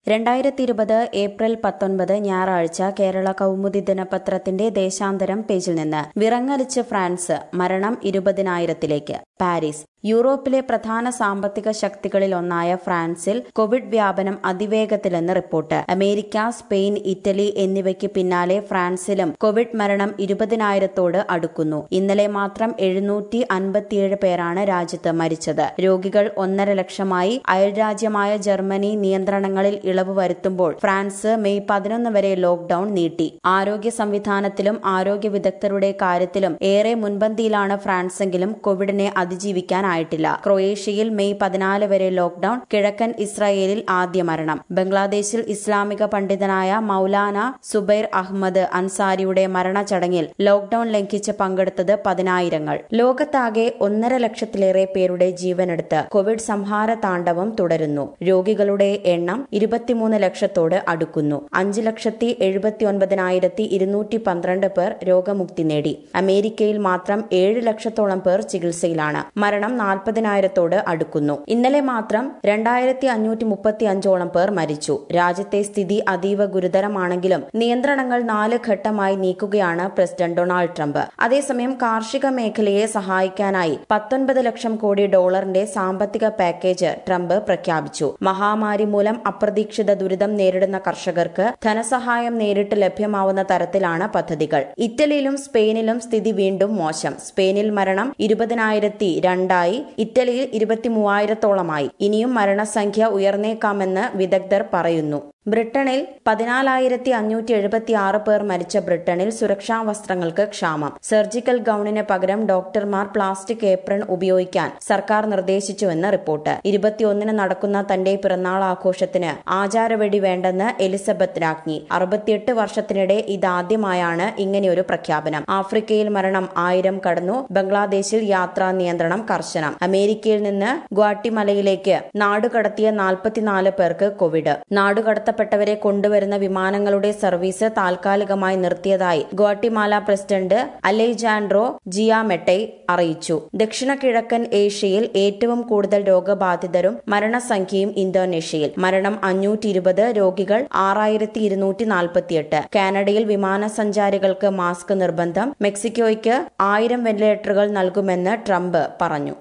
രണ്ടായിരത്തി ഇരുപത് ഏപ്രിൽ പത്തൊൻപത് ഞായറാഴ്ച കേരള കൗമുദി ദിനപത്രത്തിന്റെ ദേശാന്തരം പേജിൽ നിന്ന് വിറങ്ങലിച്ച് ഫ്രാൻസ് മരണം ഇരുപതിനായിരത്തിലേക്ക് പാരീസ് യൂറോപ്പിലെ പ്രധാന സാമ്പത്തിക ശക്തികളിൽ ഒന്നായ ഫ്രാൻസിൽ കോവിഡ് വ്യാപനം അതിവേഗത്തിലെന്ന് റിപ്പോർട്ട് അമേരിക്ക സ്പെയിൻ ഇറ്റലി എന്നിവയ്ക്ക് പിന്നാലെ ഫ്രാൻസിലും കോവിഡ് മരണം ഇരുപതിനായിരത്തോട് അടുക്കുന്നു ഇന്നലെ മാത്രം എഴുന്നൂറ്റി അൻപത്തിയേഴ് പേരാണ് രാജ്യത്ത് മരിച്ചത് രോഗികൾ ഒന്നര ലക്ഷമായി അയൽരാജ്യമായ ജർമ്മനി നിയന്ത്രണങ്ങളിൽ ഇളവ് വരുത്തുമ്പോൾ ഫ്രാൻസ് മെയ് പതിനൊന്ന് വരെ ലോക്ഡൌൺ നീട്ടി ആരോഗ്യ സംവിധാനത്തിലും ആരോഗ്യ വിദഗ്ധരുടെ കാര്യത്തിലും ഏറെ മുൻപന്തിയിലാണ് ഫ്രാൻസെങ്കിലും കോവിഡിനെ അതിജീവിക്കാനായിട്ടില്ല ക്രൊയേഷ്യയിൽ മെയ് പതിനാല് വരെ ലോക്ഡൌൺ കിഴക്കൻ ഇസ്രായേലിൽ ആദ്യ മരണം ബംഗ്ലാദേശിൽ ഇസ്ലാമിക പണ്ഡിതനായ മൌലാന സുബൈർ അഹമ്മദ് അൻസാരിയുടെ മരണചടങ്ങിൽ ലോക്ഡൌൺ ലംഘിച്ച് പങ്കെടുത്തത് പതിനായിരങ്ങൾ ലോകത്താകെ ഒന്നര ലക്ഷത്തിലേറെ പേരുടെ ജീവനെടുത്ത് കോവിഡ് സംഹാര താണ്ഡവം തുടരുന്നു രോഗികളുടെ എണ്ണം ഇരുപത്തിമൂന്ന് ലക്ഷത്തോട് അടുക്കുന്നു അഞ്ച് ലക്ഷത്തി എഴുപത്തി ഒൻപതിനായിരത്തി ഇരുന്നൂറ്റി പന്ത്രണ്ട് പേർ രോഗമുക്തി നേടി അമേരിക്കയിൽ മാത്രം ഏഴ് ലക്ഷത്തോളം പേർ ചികിത്സയിലാണ് മരണം നാൽപ്പതിനായിരത്തോട് അടുക്കുന്നു ഇന്നലെ മാത്രം രണ്ടായിരത്തി അഞ്ഞൂറ്റി മുപ്പത്തി അഞ്ചോളം പേർ മരിച്ചു രാജ്യത്തെ സ്ഥിതി അതീവ ഗുരുതരമാണെങ്കിലും നിയന്ത്രണങ്ങൾ നാല് ഘട്ടമായി നീക്കുകയാണ് പ്രസിഡന്റ് ഡൊണാൾഡ് ട്രംപ് അതേസമയം കാർഷിക മേഖലയെ സഹായിക്കാനായി പത്തൊൻപത് ലക്ഷം കോടി ഡോളറിന്റെ സാമ്പത്തിക പാക്കേജ് ട്രംപ് പ്രഖ്യാപിച്ചു മഹാമാരി മൂലം അപ്രതീക്ഷിത ദുരിതം നേരിടുന്ന കർഷകർക്ക് ധനസഹായം നേരിട്ട് ലഭ്യമാവുന്ന തരത്തിലാണ് പദ്ധതികൾ ഇറ്റലിയിലും സ്പെയിനിലും സ്ഥിതി വീണ്ടും മോശം സ്പെയിനിൽ മരണം ഇരുപതിനായിരത്തി രണ്ടായി ഇറ്റലിയിൽ ഇരുപത്തിമൂവായിരത്തോളമായി ഇനിയും മരണസംഖ്യ ഉയർന്നേക്കാമെന്ന് വിദഗ്ധർ പറയുന്നു ബ്രിട്ടനിൽ പതിനാലായിരത്തി അഞ്ഞൂറ്റി എഴുപത്തി ആറ് പേർ മരിച്ച ബ്രിട്ടനിൽ സുരക്ഷാ വസ്ത്രങ്ങൾക്ക് ക്ഷാമം സർജിക്കൽ ഗൌണിന് പകരം ഡോക്ടർമാർ പ്ലാസ്റ്റിക് ഏപ്രൺ ഉപയോഗിക്കാൻ സർക്കാർ നിർദ്ദേശിച്ചുവെന്ന് റിപ്പോർട്ട് ഇരുപത്തിയൊന്നിന് നടക്കുന്ന തന്റെ പിറന്നാൾ ആഘോഷത്തിന് ആചാരവെടി വേണ്ടെന്ന് എലിസബത്ത് രാജ്ഞി അറുപത്തിയെട്ട് വർഷത്തിനിടെ ഇതാദ്യമായാണ് ഇങ്ങനെയൊരു പ്രഖ്യാപനം ആഫ്രിക്കയിൽ മരണം ആയിരം കടന്നു ബംഗ്ലാദേശിൽ യാത്രാ നിയന്ത്രണം കർശനം അമേരിക്കയിൽ നിന്ന് ഗ്വാട്ടിമലയിലേക്ക് നാടുകടത്തിയ നാൽപ്പത്തിനാല് പേർക്ക് കോവിഡ് നാടുകടത്തപ്പെട്ടവരെ കൊണ്ടുവരുന്ന വിമാനങ്ങളുടെ സർവീസ് താൽക്കാലികമായി നിർത്തിയതായി ഗ്വാട്ടിമാല പ്രസിഡന്റ് അലെജാൻഡ്രോ ജിയാമെട്ടെ അറിയിച്ചു ദക്ഷിണ കിഴക്കൻ ഏഷ്യയിൽ ഏറ്റവും കൂടുതൽ രോഗബാധിതരും മരണസംഖ്യയും ഇന്തോനേഷ്യയിൽ മരണം അഞ്ഞൂറ്റി ഇരുപത് രോഗികൾ ആറായിരത്തി ഇരുന്നൂറ്റി നാൽപ്പത്തിയെട്ട് കാനഡയിൽ വിമാനസഞ്ചാരികൾക്ക് മാസ്ക് നിർബന്ധം മെക്സിക്കോയ്ക്ക് ആയിരം വെന്റിലേറ്ററുകൾ നൽകുമെന്ന് ട്രംപ് പറഞ്ഞു